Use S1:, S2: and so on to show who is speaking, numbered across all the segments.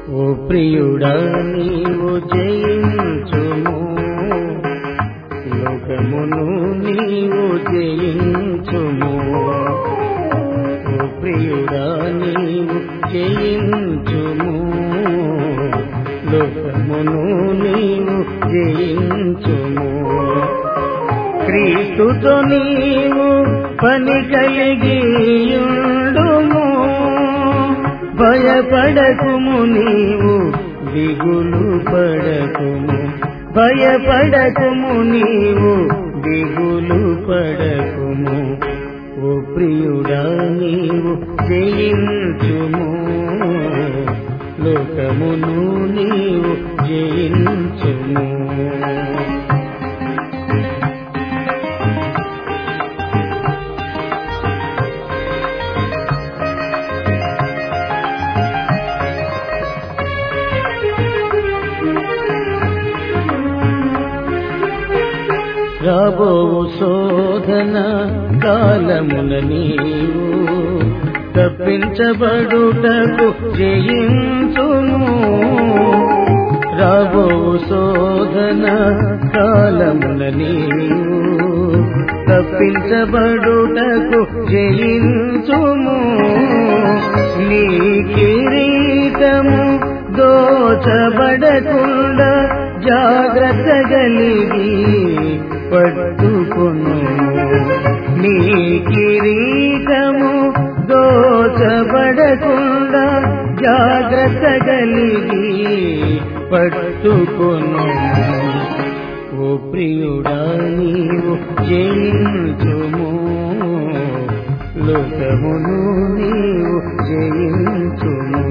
S1: ఓ ప్రియుడా నీవు జయించుము లోకమును నీవు జయించుము ఓ ప్రియుడా నీవు జయించుము లోకమును నీవు జయించుము క్రీస్తుతో నీవు పని కలిగియుండుము భయపడకుము నీవు దిగులు పడకుము భయపడకుము నీవు దిగులు పడకుము ఓ ప్రియుడా నీవు జయించుము లోకమును నీవు జయించుము రాబో శోధన కాలమున నీవు తప్పించబడుటకు జయించుము రాబో శోధన కాలమున నీవు తప్పించబడుటకు జయించుము నీ కిరీటము దోచబడకుండా జాగ్రత్త కలిగి పట్టుకొను నీ కిరీటము దోచబడకుండా జాగ్రత్త కలిగి పట్టుకొను ఓ ప్రియుడా నీవు జయించుము లోకమును నీవు జయించుము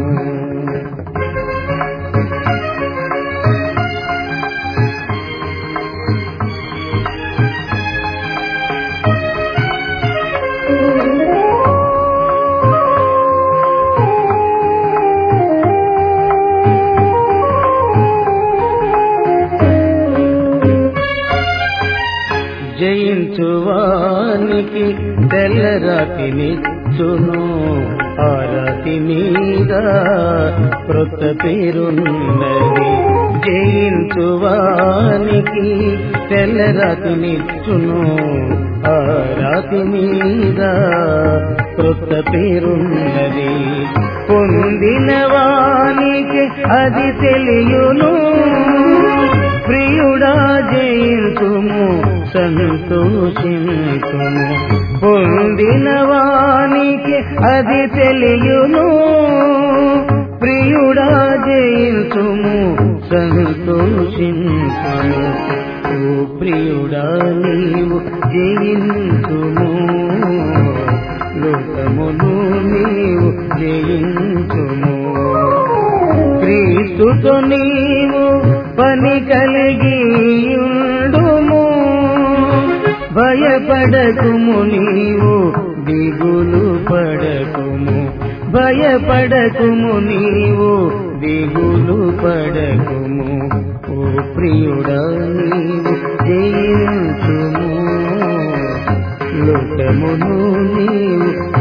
S1: జయించువానికి తెల్లరాతినిచ్చును ఆ రాతి మీద క్రొత్త పేరున్నది జయించువానికి తెల్లరాతినిచ్చును ఆ రాతి మీద క్రొత్త పేరున్నది పొందిన వానికి అది తెలియును ప్రియుడా జయించుము సంతోషించుము పొందిన వానికి అది తెలియును ప్రియుడా జయించుము సంతోషించుము ఓ ప్రియుడా నీవు జయించుము లోకమును నీవు జయించుము క్రీస్తుతో నీవు పని కలిగియుండుము భయపడకుము నీవు దిగులు పడకుము భయపడకుము నీవు దిగులు పడకుము ఓ ప్రియుడా నీవు జయించుము లోకమును నీవు